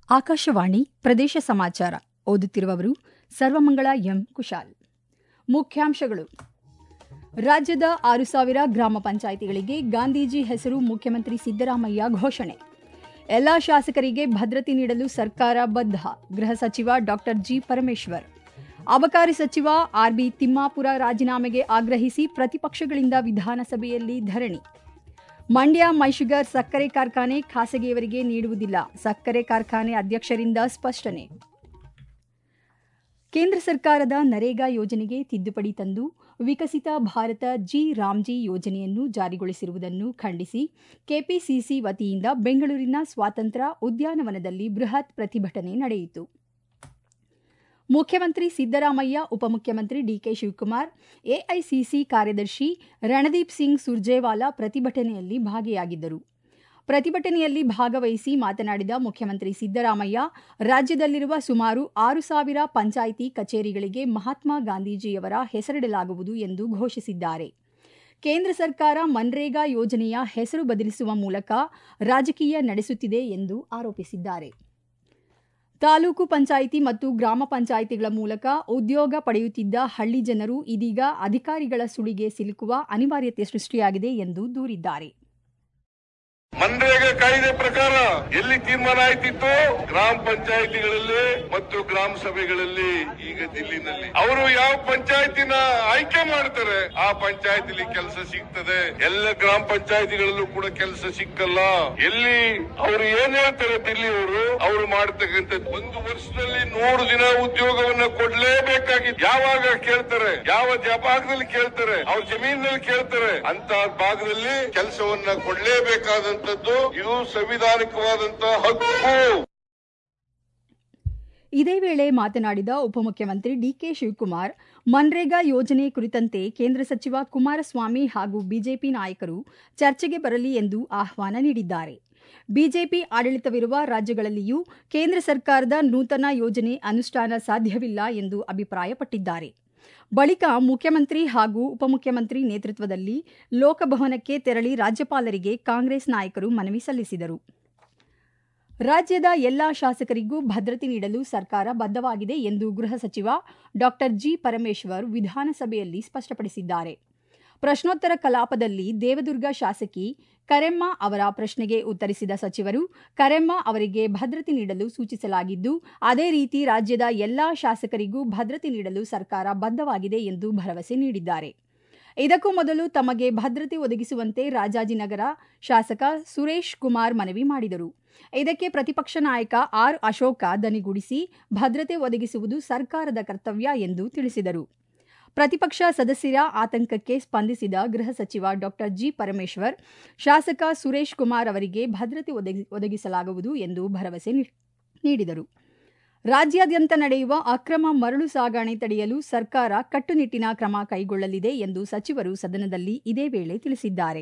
ಆಕಾಶವಾಣಿ ಪ್ರದೇಶ ಸಮಾಚಾರ ಓದುತ್ತಿರುವವರು ಸರ್ವಮಂಗಳ ಎಂ ಕುಶಾಲ್ ಮುಖ್ಯಾಂಶಗಳು ರಾಜ್ಯದ ಆರು ಸಾವಿರ ಗ್ರಾಮ ಪಂಚಾಯಿತಿಗಳಿಗೆ ಗಾಂಧೀಜಿ ಹೆಸರು ಮುಖ್ಯಮಂತ್ರಿ ಸಿದ್ದರಾಮಯ್ಯ ಘೋಷಣೆ ಎಲ್ಲ ಶಾಸಕರಿಗೆ ಭದ್ರತೆ ನೀಡಲು ಸರ್ಕಾರ ಬದ್ಧ ಗೃಹ ಸಚಿವ ಡಾ ಜಿ ಪರಮೇಶ್ವರ್ ಅಬಕಾರಿ ಸಚಿವ ಆರ್ಬಿ ತಿಮ್ಮಾಪುರ ರಾಜೀನಾಮೆಗೆ ಆಗ್ರಹಿಸಿ ಪ್ರತಿಪಕ್ಷಗಳಿಂದ ವಿಧಾನಸಭೆಯಲ್ಲಿ ಧರಣಿ ಮಂಡ್ಯ ಮೈಶುಗರ್ ಸಕ್ಕರೆ ಕಾರ್ಖಾನೆ ಖಾಸಗಿಯವರಿಗೆ ನೀಡುವುದಿಲ್ಲ ಸಕ್ಕರೆ ಕಾರ್ಖಾನೆ ಅಧ್ಯಕ್ಷರಿಂದ ಸ್ಪಷ್ಟನೆ ಕೇಂದ್ರ ಸರ್ಕಾರದ ನರೇಗಾ ಯೋಜನೆಗೆ ತಿದ್ದುಪಡಿ ತಂದು ವಿಕಸಿತ ಭಾರತ ಜಿ ರಾಮ್ಜಿ ಯೋಜನೆಯನ್ನು ಜಾರಿಗೊಳಿಸಿರುವುದನ್ನು ಖಂಡಿಸಿ ಕೆಪಿಸಿಸಿ ವತಿಯಿಂದ ಬೆಂಗಳೂರಿನ ಸ್ವಾತಂತ್ರ್ಯ ಉದ್ಯಾನವನದಲ್ಲಿ ಬೃಹತ್ ಪ್ರತಿಭಟನೆ ನಡೆಯಿತು ಮುಖ್ಯಮಂತ್ರಿ ಸಿದ್ದರಾಮಯ್ಯ ಉಪಮುಖ್ಯಮಂತ್ರಿ ಡಿಕೆ ಶಿವಕುಮಾರ್ ಎಐಸಿಸಿ ಕಾರ್ಯದರ್ಶಿ ರಣದೀಪ್ ಸಿಂಗ್ ಸುರ್ಜೇವಾಲಾ ಪ್ರತಿಭಟನೆಯಲ್ಲಿ ಭಾಗಿಯಾಗಿದ್ದರು ಪ್ರತಿಭಟನೆಯಲ್ಲಿ ಭಾಗವಹಿಸಿ ಮಾತನಾಡಿದ ಮುಖ್ಯಮಂತ್ರಿ ಸಿದ್ದರಾಮಯ್ಯ ರಾಜ್ಯದಲ್ಲಿರುವ ಸುಮಾರು ಆರು ಸಾವಿರ ಪಂಚಾಯಿತಿ ಕಚೇರಿಗಳಿಗೆ ಮಹಾತ್ಮ ಗಾಂಧೀಜಿಯವರ ಹೆಸರಿಡಲಾಗುವುದು ಎಂದು ಘೋಷಿಸಿದ್ದಾರೆ ಕೇಂದ್ರ ಸರ್ಕಾರ ಮನ್ರೇಗಾ ಯೋಜನೆಯ ಹೆಸರು ಬದಲಿಸುವ ಮೂಲಕ ರಾಜಕೀಯ ನಡೆಸುತ್ತಿದೆ ಎಂದು ಆರೋಪಿಸಿದ್ದಾರೆ ತಾಲೂಕು ಪಂಚಾಯಿತಿ ಮತ್ತು ಗ್ರಾಮ ಪಂಚಾಯಿತಿಗಳ ಮೂಲಕ ಉದ್ಯೋಗ ಪಡೆಯುತ್ತಿದ್ದ ಹಳ್ಳಿ ಜನರು ಇದೀಗ ಅಧಿಕಾರಿಗಳ ಸುಳಿಗೆ ಸಿಲುಕುವ ಅನಿವಾರ್ಯತೆ ಸೃಷ್ಟಿಯಾಗಿದೆ ಎಂದು ದೂರಿದ್ದಾರೆ ಮನ್ರೇಗಾ ಕಾಯ್ದೆ ಪ್ರಕಾರ ಎಲ್ಲಿ ತೀರ್ಮಾನ ಆಯ್ತಿತ್ತು ಗ್ರಾಮ ಪಂಚಾಯಿತಿಗಳಲ್ಲಿ ಮತ್ತು ಗ್ರಾಮ ಸಭೆಗಳಲ್ಲಿ ಈಗ ದಿಲ್ಲಿನಲ್ಲಿ ಅವರು ಯಾವ ಪಂಚಾಯತಿನ ಆಯ್ಕೆ ಮಾಡ್ತಾರೆ ಆ ಪಂಚಾಯತಿಲಿ ಕೆಲಸ ಸಿಗ್ತದೆ ಎಲ್ಲ ಗ್ರಾಮ ಪಂಚಾಯತಿಗಳಲ್ಲೂ ಕೂಡ ಕೆಲಸ ಸಿಕ್ಕಲ್ಲ ಎಲ್ಲಿ ಅವರು ಏನ್ ಹೇಳ್ತಾರೆ ದಿಲ್ಲಿ ಅವರು ಅವರು ಮಾಡತಕ್ಕಂಥ ಒಂದು ವರ್ಷದಲ್ಲಿ ನೂರು ದಿನ ಉದ್ಯೋಗವನ್ನ ಕೊಡ್ಲೇಬೇಕಾಗಿತ್ತು ಯಾವಾಗ ಕೇಳ್ತಾರೆ ಯಾವ ಜ- ಭಾಗದಲ್ಲಿ ಕೇಳ್ತಾರೆ ಅವ್ರ ಜಮೀನಲ್ಲಿ ಕೇಳ್ತಾರೆ ಅಂತ ಭಾಗದಲ್ಲಿ ಕೆಲಸವನ್ನ ಕೊಡ್ಲೇಬೇಕಾದಂತದ್ದು ಇದು ಸಂವಿಧಾನಿಕವಾದಂತಹ ಹಕ್ಕು ಇದೇ ವೇಳೆ ಮಾತನಾಡಿದ ಉಪಮುಖ್ಯಮಂತ್ರಿ ಡಿಕೆ ಶಿವಕುಮಾರ್ ಮನ್ರೇಗಾ ಯೋಜನೆ ಕುರಿತಂತೆ ಕೇಂದ್ರ ಸಚಿವ ಕುಮಾರಸ್ವಾಮಿ ಹಾಗೂ ಬಿಜೆಪಿ ನಾಯಕರು ಚರ್ಚೆಗೆ ಬರಲಿ ಎಂದು ಆಹ್ವಾನ ನೀಡಿದ್ದಾರೆ ಬಿಜೆಪಿ ಆಡಳಿತವಿರುವ ರಾಜ್ಯಗಳಲ್ಲಿಯೂ ಕೇಂದ್ರ ಸರ್ಕಾರದ ನೂತನ ಯೋಜನೆ ಅನುಷ್ಠಾನ ಸಾಧ್ಯವಿಲ್ಲ ಎಂದು ಅಭಿಪ್ರಾಯಪಟ್ಟಿದ್ದಾರೆ ಬಳಿಕ ಮುಖ್ಯಮಂತ್ರಿ ಹಾಗೂ ಉಪಮುಖ್ಯಮಂತ್ರಿ ನೇತೃತ್ವದಲ್ಲಿ ಲೋಕಭವನಕ್ಕೆ ತೆರಳಿ ರಾಜ್ಯಪಾಲರಿಗೆ ಕಾಂಗ್ರೆಸ್ ನಾಯಕರು ಮನವಿ ಸಲ್ಲಿಸಿದರು ರಾಜ್ಯದ ಎಲ್ಲಾ ಶಾಸಕರಿಗೂ ಭದ್ರತೆ ನೀಡಲು ಸರ್ಕಾರ ಬದ್ಧವಾಗಿದೆ ಎಂದು ಗೃಹ ಸಚಿವ ಡಾ ಜಿ ಪರಮೇಶ್ವರ್ ವಿಧಾನಸಭೆಯಲ್ಲಿ ಸ್ಪಷ್ಟಪಡಿಸಿದ್ದಾರೆ ಪ್ರಶ್ನೋತ್ತರ ಕಲಾಪದಲ್ಲಿ ದೇವದುರ್ಗ ಶಾಸಕಿ ಕರೆಮ್ಮ ಅವರ ಪ್ರಶ್ನೆಗೆ ಉತ್ತರಿಸಿದ ಸಚಿವರು ಕರೆಮ್ಮ ಅವರಿಗೆ ಭದ್ರತೆ ನೀಡಲು ಸೂಚಿಸಲಾಗಿದ್ದು ಅದೇ ರೀತಿ ರಾಜ್ಯದ ಎಲ್ಲಾ ಶಾಸಕರಿಗೂ ಭದ್ರತೆ ನೀಡಲು ಸರ್ಕಾರ ಬದ್ಧವಾಗಿದೆ ಎಂದು ಭರವಸೆ ನೀಡಿದ್ದಾರೆ ಇದಕ್ಕೂ ಮೊದಲು ತಮಗೆ ಭದ್ರತೆ ಒದಗಿಸುವಂತೆ ರಾಜಾಜಿನಗರ ಶಾಸಕ ಸುರೇಶ್ ಕುಮಾರ್ ಮನವಿ ಮಾಡಿದರು ಇದಕ್ಕೆ ಪ್ರತಿಪಕ್ಷ ನಾಯಕ ಆರ್ ಅಶೋಕ ದನಿಗೂಡಿಸಿ ಭದ್ರತೆ ಒದಗಿಸುವುದು ಸರ್ಕಾರದ ಕರ್ತವ್ಯ ಎಂದು ತಿಳಿಸಿದರು ಪ್ರತಿಪಕ್ಷ ಸದಸ್ಯರ ಆತಂಕಕ್ಕೆ ಸ್ಪಂದಿಸಿದ ಗೃಹ ಸಚಿವ ಡಾ ಜಿ ಪರಮೇಶ್ವರ್ ಶಾಸಕ ಸುರೇಶ್ ಕುಮಾರ್ ಅವರಿಗೆ ಭದ್ರತೆ ಒದಗಿ- ಒದಗಿಸಲಾಗುವುದು ಎಂದು ಭರವಸೆ ನೀ- ನೀಡಿದರು ರಾಜ್ಯಾದ್ಯಂತ ನಡೆಯುವ ಅಕ್ರಮ ಮರಳು ಸಾಗಣೆ ತಡೆಯಲು ಸರ್ಕಾರ ಕಟ್ಟುನಿಟ್ಟಿನ ಕ್ರಮ ಕೈಗೊಳ್ಳಲಿದೆ ಎಂದು ಸಚಿವರು ಸದನದಲ್ಲಿ ಇದೇ ವೇಳೆ ತಿಳಿಸಿದ್ದಾರೆ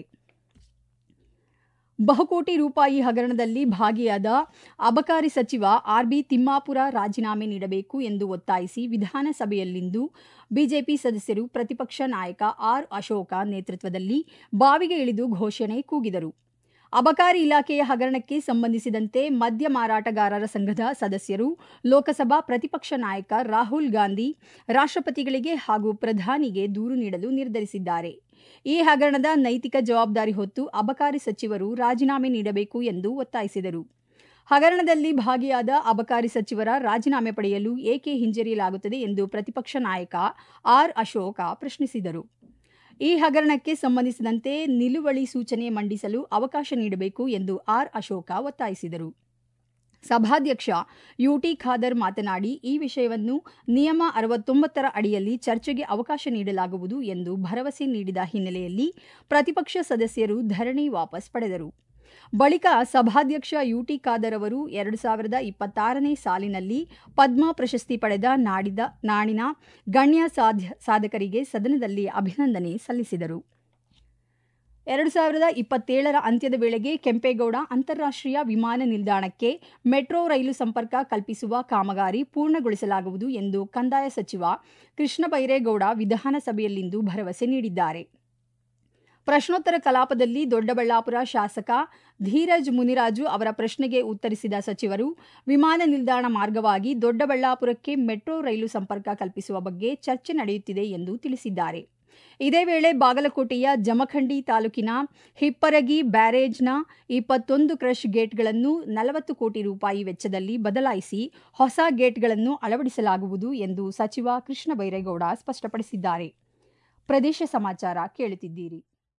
ಬಹುಕೋಟಿ ರೂಪಾಯಿ ಹಗರಣದಲ್ಲಿ ಭಾಗಿಯಾದ ಅಬಕಾರಿ ಸಚಿವ ಆರ್ಬಿ ತಿಮ್ಮಾಪುರ ರಾಜೀನಾಮೆ ನೀಡಬೇಕು ಎಂದು ಒತ್ತಾಯಿಸಿ ವಿಧಾನಸಭೆಯಲ್ಲಿಂದು ಬಿಜೆಪಿ ಸದಸ್ಯರು ಪ್ರತಿಪಕ್ಷ ನಾಯಕ ಆರ್ ಅಶೋಕ ನೇತೃತ್ವದಲ್ಲಿ ಬಾವಿಗೆ ಇಳಿದು ಘೋಷಣೆ ಕೂಗಿದರು ಅಬಕಾರಿ ಇಲಾಖೆಯ ಹಗರಣಕ್ಕೆ ಸಂಬಂಧಿಸಿದಂತೆ ಮದ್ಯ ಮಾರಾಟಗಾರರ ಸಂಘದ ಸದಸ್ಯರು ಲೋಕಸಭಾ ಪ್ರತಿಪಕ್ಷ ನಾಯಕ ರಾಹುಲ್ ಗಾಂಧಿ ರಾಷ್ಟ್ರಪತಿಗಳಿಗೆ ಹಾಗೂ ಪ್ರಧಾನಿಗೆ ದೂರು ನೀಡಲು ನಿರ್ಧರಿಸಿದ್ದಾರೆ ಈ ಹಗರಣದ ನೈತಿಕ ಜವಾಬ್ದಾರಿ ಹೊತ್ತು ಅಬಕಾರಿ ಸಚಿವರು ರಾಜೀನಾಮೆ ನೀಡಬೇಕು ಎಂದು ಒತ್ತಾಯಿಸಿದರು ಹಗರಣದಲ್ಲಿ ಭಾಗಿಯಾದ ಅಬಕಾರಿ ಸಚಿವರ ರಾಜೀನಾಮೆ ಪಡೆಯಲು ಏಕೆ ಹಿಂಜರಿಯಲಾಗುತ್ತದೆ ಎಂದು ಪ್ರತಿಪಕ್ಷ ನಾಯಕ ಆರ್ ಅಶೋಕ ಪ್ರಶ್ನಿಸಿದರು ಈ ಹಗರಣಕ್ಕೆ ಸಂಬಂಧಿಸಿದಂತೆ ನಿಲುವಳಿ ಸೂಚನೆ ಮಂಡಿಸಲು ಅವಕಾಶ ನೀಡಬೇಕು ಎಂದು ಆರ್ ಅಶೋಕ ಒತ್ತಾಯಿಸಿದರು ಸಭಾಧ್ಯಕ್ಷ ಯುಟಿ ಖಾದರ್ ಮಾತನಾಡಿ ಈ ವಿಷಯವನ್ನು ನಿಯಮ ಅರವತ್ತೊಂಬತ್ತರ ಅಡಿಯಲ್ಲಿ ಚರ್ಚೆಗೆ ಅವಕಾಶ ನೀಡಲಾಗುವುದು ಎಂದು ಭರವಸೆ ನೀಡಿದ ಹಿನ್ನೆಲೆಯಲ್ಲಿ ಪ್ರತಿಪಕ್ಷ ಸದಸ್ಯರು ಧರಣಿ ವಾಪಸ್ ಪಡೆದರು ಬಳಿಕ ಸಭಾಧ್ಯಕ್ಷ ಯುಟಿ ಖಾದರ್ ಅವರು ಎರಡು ಸಾವಿರದ ಇಪ್ಪತ್ತಾರನೇ ಸಾಲಿನಲ್ಲಿ ಪದ್ಮ ಪ್ರಶಸ್ತಿ ಪಡೆದ ನಾಡಿದ ನಾಡಿನ ಗಣ್ಯ ಸಾಧ್ಯ ಸಾಧಕರಿಗೆ ಸದನದಲ್ಲಿ ಅಭಿನಂದನೆ ಸಲ್ಲಿಸಿದರು ಎರಡು ಸಾವಿರದ ಇಪ್ಪತ್ತೇಳರ ಅಂತ್ಯದ ವೇಳೆಗೆ ಕೆಂಪೇಗೌಡ ಅಂತಾರಾಷ್ಟ್ರೀಯ ವಿಮಾನ ನಿಲ್ದಾಣಕ್ಕೆ ಮೆಟ್ರೋ ರೈಲು ಸಂಪರ್ಕ ಕಲ್ಪಿಸುವ ಕಾಮಗಾರಿ ಪೂರ್ಣಗೊಳಿಸಲಾಗುವುದು ಎಂದು ಕಂದಾಯ ಸಚಿವ ಕೃಷ್ಣ ಬೈರೇಗೌಡ ವಿಧಾನಸಭೆಯಲ್ಲಿಂದು ಭರವಸೆ ನೀಡಿದ್ದಾರೆ ಪ್ರಶ್ನೋತ್ತರ ಕಲಾಪದಲ್ಲಿ ದೊಡ್ಡಬಳ್ಳಾಪುರ ಶಾಸಕ ಧೀರಜ್ ಮುನಿರಾಜು ಅವರ ಪ್ರಶ್ನೆಗೆ ಉತ್ತರಿಸಿದ ಸಚಿವರು ವಿಮಾನ ನಿಲ್ದಾಣ ಮಾರ್ಗವಾಗಿ ದೊಡ್ಡಬಳ್ಳಾಪುರಕ್ಕೆ ಮೆಟ್ರೋ ರೈಲು ಸಂಪರ್ಕ ಕಲ್ಪಿಸುವ ಬಗ್ಗೆ ಚರ್ಚೆ ನಡೆಯುತ್ತಿದೆ ಎಂದು ತಿಳಿಸಿದ್ದಾರೆ ಇದೇ ವೇಳೆ ಬಾಗಲಕೋಟೆಯ ಜಮಖಂಡಿ ತಾಲೂಕಿನ ಹಿಪ್ಪರಗಿ ಬ್ಯಾರೇಜ್ನ ಇಪ್ಪತ್ತೊಂದು ಕ್ರಷ್ ಗೇಟ್ಗಳನ್ನು ನಲವತ್ತು ಕೋಟಿ ರೂಪಾಯಿ ವೆಚ್ಚದಲ್ಲಿ ಬದಲಾಯಿಸಿ ಹೊಸ ಗೇಟ್ಗಳನ್ನು ಅಳವಡಿಸಲಾಗುವುದು ಎಂದು ಸಚಿವ ಕೃಷ್ಣ ಬೈರೇಗೌಡ ಸ್ಪಷ್ಟಪಡಿಸಿದ್ದಾರೆ ಪ್ರದೇಶ ಸಮಾಚಾರ ಕೇಳುತ್ತಿದ್ದೀರಿ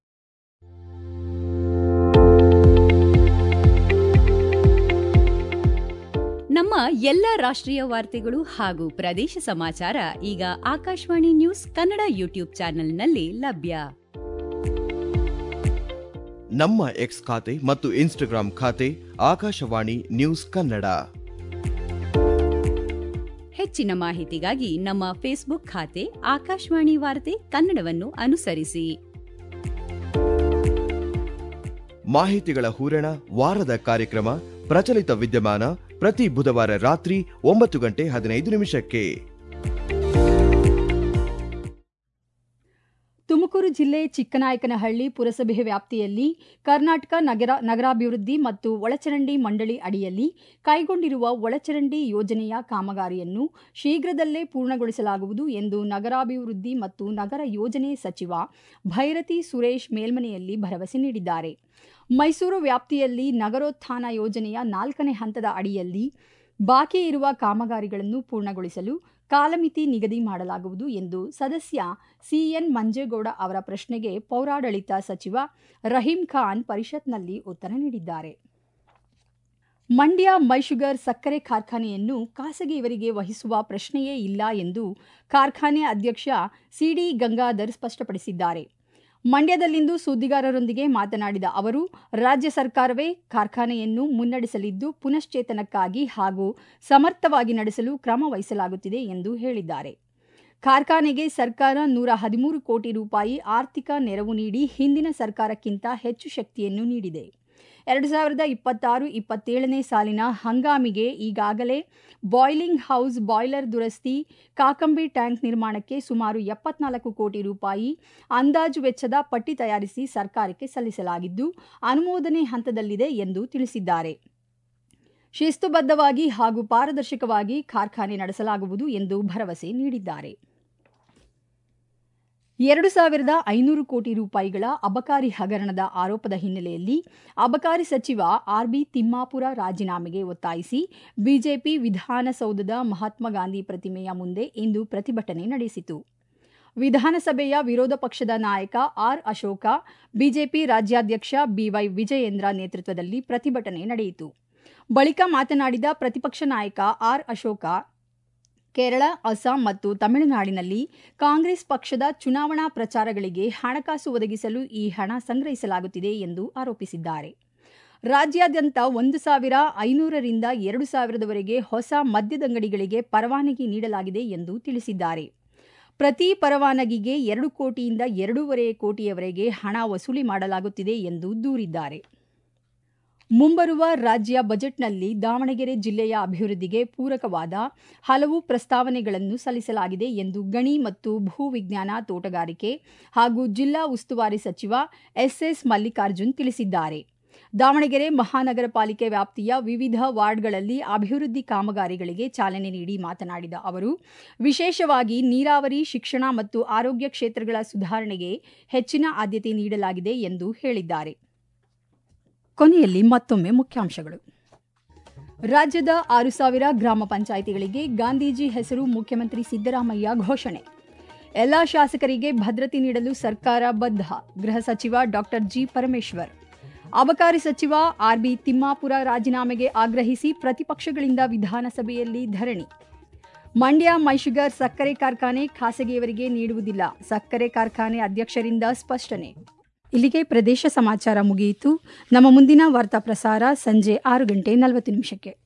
ನಮ್ಮ ಎಲ್ಲ ರಾಷ್ಟ್ರೀಯ ವಾರ್ತೆಗಳು ಹಾಗೂ ಪ್ರದೇಶ ಸಮಾಚಾರ ಈಗ ಆಕಾಶವಾಣಿ ನ್ಯೂಸ್ ಕನ್ನಡ ಯೂಟ್ಯೂಬ್ ಚಾನೆಲ್ನಲ್ಲಿ ಲಭ್ಯ ನಮ್ಮ ಎಕ್ಸ್ ಖಾತೆ ಮತ್ತು ಇನ್ಸ್ಟಾಗ್ರಾಂ ಖಾತೆ ಆಕಾಶವಾಣಿ ನ್ಯೂಸ್ ಕನ್ನಡ ಹೆಚ್ಚಿನ ಮಾಹಿತಿಗಾಗಿ ನಮ್ಮ ಫೇಸ್ಬುಕ್ ಖಾತೆ ಆಕಾಶವಾಣಿ ವಾರ್ತೆ ಕನ್ನಡವನ್ನು ಅನುಸರಿಸಿ ಮಾಹಿತಿಗಳ ಹೂರಣ ವಾರದ ಕಾರ್ಯಕ್ರಮ ಪ್ರಚಲಿತ ವಿದ್ಯಮಾನ ಪ್ರತಿ ಬುಧವಾರ ರಾತ್ರಿ ಒಂಬತ್ತು ಗಂಟೆ ಹದಿನೈದು ನಿಮಿಷಕ್ಕೆ ತುಮಕೂರು ಜಿಲ್ಲೆ ಚಿಕ್ಕನಾಯಕನಹಳ್ಳಿ ಪುರಸಭೆ ವ್ಯಾಪ್ತಿಯಲ್ಲಿ ಕರ್ನಾಟಕ ನಗರ ನಗರಾಭಿವೃದ್ಧಿ ಮತ್ತು ಒಳಚರಂಡಿ ಮಂಡಳಿ ಅಡಿಯಲ್ಲಿ ಕೈಗೊಂಡಿರುವ ಒಳಚರಂಡಿ ಯೋಜನೆಯ ಕಾಮಗಾರಿಯನ್ನು ಶೀಘ್ರದಲ್ಲೇ ಪೂರ್ಣಗೊಳಿಸಲಾಗುವುದು ಎಂದು ನಗರಾಭಿವೃದ್ಧಿ ಮತ್ತು ನಗರ ಯೋಜನೆ ಸಚಿವ ಭೈರತಿ ಸುರೇಶ್ ಮೇಲ್ಮನೆಯಲ್ಲಿ ಭರವಸೆ ನೀಡಿದ್ದಾರೆ ಮೈಸೂರು ವ್ಯಾಪ್ತಿಯಲ್ಲಿ ನಗರೋತ್ಥಾನ ಯೋಜನೆಯ ನಾಲ್ಕನೇ ಹಂತದ ಅಡಿಯಲ್ಲಿ ಬಾಕಿ ಇರುವ ಕಾಮಗಾರಿಗಳನ್ನು ಪೂರ್ಣಗೊಳಿಸಲು ಕಾಲಮಿತಿ ನಿಗದಿ ಮಾಡಲಾಗುವುದು ಎಂದು ಸದಸ್ಯ ಸಿಎನ್ ಮಂಜೇಗೌಡ ಅವರ ಪ್ರಶ್ನೆಗೆ ಪೌರಾಡಳಿತ ಸಚಿವ ರಹೀಂ ಖಾನ್ ಪರಿಷತ್ನಲ್ಲಿ ಉತ್ತರ ನೀಡಿದ್ದಾರೆ ಮಂಡ್ಯ ಮೈಶುಗರ್ ಸಕ್ಕರೆ ಕಾರ್ಖಾನೆಯನ್ನು ಖಾಸಗಿಯವರಿಗೆ ವಹಿಸುವ ಪ್ರಶ್ನೆಯೇ ಇಲ್ಲ ಎಂದು ಕಾರ್ಖಾನೆ ಅಧ್ಯಕ್ಷ ಸಿಡಿ ಗಂಗಾಧರ್ ಸ್ಪಷ್ಟಪಡಿಸಿದ್ದಾರೆ ಮಂಡ್ಯದಲ್ಲಿಂದು ಸುದ್ದಿಗಾರರೊಂದಿಗೆ ಮಾತನಾಡಿದ ಅವರು ರಾಜ್ಯ ಸರ್ಕಾರವೇ ಕಾರ್ಖಾನೆಯನ್ನು ಮುನ್ನಡೆಸಲಿದ್ದು ಪುನಶ್ಚೇತನಕ್ಕಾಗಿ ಹಾಗೂ ಸಮರ್ಥವಾಗಿ ನಡೆಸಲು ಕ್ರಮ ವಹಿಸಲಾಗುತ್ತಿದೆ ಎಂದು ಹೇಳಿದ್ದಾರೆ ಕಾರ್ಖಾನೆಗೆ ಸರ್ಕಾರ ನೂರ ಹದಿಮೂರು ಕೋಟಿ ರೂಪಾಯಿ ಆರ್ಥಿಕ ನೆರವು ನೀಡಿ ಹಿಂದಿನ ಸರ್ಕಾರಕ್ಕಿಂತ ಹೆಚ್ಚು ಶಕ್ತಿಯನ್ನು ನೀಡಿದೆ ಎರಡು ಸಾವಿರದ ಇಪ್ಪತ್ತಾರು ಇಪ್ಪತ್ತೇಳನೇ ಸಾಲಿನ ಹಂಗಾಮಿಗೆ ಈಗಾಗಲೇ ಬಾಯ್ಲಿಂಗ್ ಹೌಸ್ ಬಾಯ್ಲರ್ ದುರಸ್ತಿ ಕಾಕಂಬಿ ಟ್ಯಾಂಕ್ ನಿರ್ಮಾಣಕ್ಕೆ ಸುಮಾರು ಎಪ್ಪತ್ನಾಲ್ಕು ಕೋಟಿ ರೂಪಾಯಿ ಅಂದಾಜು ವೆಚ್ಚದ ಪಟ್ಟಿ ತಯಾರಿಸಿ ಸರ್ಕಾರಕ್ಕೆ ಸಲ್ಲಿಸಲಾಗಿದ್ದು ಅನುಮೋದನೆ ಹಂತದಲ್ಲಿದೆ ಎಂದು ತಿಳಿಸಿದ್ದಾರೆ ಶಿಸ್ತುಬದ್ಧವಾಗಿ ಹಾಗೂ ಪಾರದರ್ಶಕವಾಗಿ ಕಾರ್ಖಾನೆ ನಡೆಸಲಾಗುವುದು ಎಂದು ಭರವಸೆ ನೀಡಿದ್ದಾರೆ ಎರಡು ಸಾವಿರದ ಐನೂರು ಕೋಟಿ ರೂಪಾಯಿಗಳ ಅಬಕಾರಿ ಹಗರಣದ ಆರೋಪದ ಹಿನ್ನೆಲೆಯಲ್ಲಿ ಅಬಕಾರಿ ಸಚಿವ ಆರ್ಬಿ ತಿಮ್ಮಾಪುರ ರಾಜೀನಾಮೆಗೆ ಒತ್ತಾಯಿಸಿ ಬಿಜೆಪಿ ವಿಧಾನಸೌಧದ ಮಹಾತ್ಮ ಗಾಂಧಿ ಪ್ರತಿಮೆಯ ಮುಂದೆ ಇಂದು ಪ್ರತಿಭಟನೆ ನಡೆಸಿತು ವಿಧಾನಸಭೆಯ ವಿರೋಧ ಪಕ್ಷದ ನಾಯಕ ಆರ್ ಅಶೋಕ ಬಿಜೆಪಿ ರಾಜ್ಯಾಧ್ಯಕ್ಷ ಬಿವೈ ವಿಜಯೇಂದ್ರ ನೇತೃತ್ವದಲ್ಲಿ ಪ್ರತಿಭಟನೆ ನಡೆಯಿತು ಬಳಿಕ ಮಾತನಾಡಿದ ಪ್ರತಿಪಕ್ಷ ನಾಯಕ ಆರ್ ಅಶೋಕ ಕೇರಳ ಅಸ್ಸಾಂ ಮತ್ತು ತಮಿಳುನಾಡಿನಲ್ಲಿ ಕಾಂಗ್ರೆಸ್ ಪಕ್ಷದ ಚುನಾವಣಾ ಪ್ರಚಾರಗಳಿಗೆ ಹಣಕಾಸು ಒದಗಿಸಲು ಈ ಹಣ ಸಂಗ್ರಹಿಸಲಾಗುತ್ತಿದೆ ಎಂದು ಆರೋಪಿಸಿದ್ದಾರೆ ರಾಜ್ಯಾದ್ಯಂತ ಒಂದು ಸಾವಿರ ಐನೂರರಿಂದ ಎರಡು ಸಾವಿರದವರೆಗೆ ಹೊಸ ಮದ್ಯದಂಗಡಿಗಳಿಗೆ ಪರವಾನಗಿ ನೀಡಲಾಗಿದೆ ಎಂದು ತಿಳಿಸಿದ್ದಾರೆ ಪ್ರತಿ ಪರವಾನಗಿಗೆ ಎರಡು ಕೋಟಿಯಿಂದ ಎರಡೂವರೆ ಕೋಟಿಯವರೆಗೆ ಹಣ ವಸೂಲಿ ಮಾಡಲಾಗುತ್ತಿದೆ ಎಂದು ದೂರಿದ್ದಾರೆ ಮುಂಬರುವ ರಾಜ್ಯ ಬಜೆಟ್ನಲ್ಲಿ ದಾವಣಗೆರೆ ಜಿಲ್ಲೆಯ ಅಭಿವೃದ್ಧಿಗೆ ಪೂರಕವಾದ ಹಲವು ಪ್ರಸ್ತಾವನೆಗಳನ್ನು ಸಲ್ಲಿಸಲಾಗಿದೆ ಎಂದು ಗಣಿ ಮತ್ತು ಭೂವಿಜ್ಞಾನ ತೋಟಗಾರಿಕೆ ಹಾಗೂ ಜಿಲ್ಲಾ ಉಸ್ತುವಾರಿ ಸಚಿವ ಎಸ್ಎಸ್ ಮಲ್ಲಿಕಾರ್ಜುನ್ ತಿಳಿಸಿದ್ದಾರೆ ದಾವಣಗೆರೆ ಮಹಾನಗರ ಪಾಲಿಕೆ ವ್ಯಾಪ್ತಿಯ ವಿವಿಧ ವಾರ್ಡ್ಗಳಲ್ಲಿ ಅಭಿವೃದ್ಧಿ ಕಾಮಗಾರಿಗಳಿಗೆ ಚಾಲನೆ ನೀಡಿ ಮಾತನಾಡಿದ ಅವರು ವಿಶೇಷವಾಗಿ ನೀರಾವರಿ ಶಿಕ್ಷಣ ಮತ್ತು ಆರೋಗ್ಯ ಕ್ಷೇತ್ರಗಳ ಸುಧಾರಣೆಗೆ ಹೆಚ್ಚಿನ ಆದ್ಯತೆ ನೀಡಲಾಗಿದೆ ಎಂದು ಹೇಳಿದ್ದಾರೆ ಕೊನೆಯಲ್ಲಿ ಮತ್ತೊಮ್ಮೆ ಮುಖ್ಯಾಂಶಗಳು ರಾಜ್ಯದ ಆರು ಸಾವಿರ ಗ್ರಾಮ ಪಂಚಾಯಿತಿಗಳಿಗೆ ಗಾಂಧೀಜಿ ಹೆಸರು ಮುಖ್ಯಮಂತ್ರಿ ಸಿದ್ದರಾಮಯ್ಯ ಘೋಷಣೆ ಎಲ್ಲಾ ಶಾಸಕರಿಗೆ ಭದ್ರತೆ ನೀಡಲು ಸರ್ಕಾರ ಬದ್ಧ ಗೃಹ ಸಚಿವ ಡಾಕ್ಟರ್ ಜಿ ಪರಮೇಶ್ವರ್ ಅಬಕಾರಿ ಸಚಿವ ಆರ್ಬಿ ತಿಮ್ಮಾಪುರ ರಾಜೀನಾಮೆಗೆ ಆಗ್ರಹಿಸಿ ಪ್ರತಿಪಕ್ಷಗಳಿಂದ ವಿಧಾನಸಭೆಯಲ್ಲಿ ಧರಣಿ ಮಂಡ್ಯ ಮೈಶುಗರ್ ಸಕ್ಕರೆ ಕಾರ್ಖಾನೆ ಖಾಸಗಿಯವರಿಗೆ ನೀಡುವುದಿಲ್ಲ ಸಕ್ಕರೆ ಕಾರ್ಖಾನೆ ಅಧ್ಯಕ್ಷರಿಂದ ಸ್ಪಷ್ಟನೆ ಇಲ್ಲಿಗೆ ಪ್ರದೇಶ ಸಮಾಚಾರ ಮುಗಿಯಿತು ನಮ್ಮ ಮುಂದಿನ ವಾರ್ತಾ ಪ್ರಸಾರ ಸಂಜೆ ಆರು ಗಂಟೆ ನಲವತ್ತು ನಿಮಿಷಕ್ಕೆ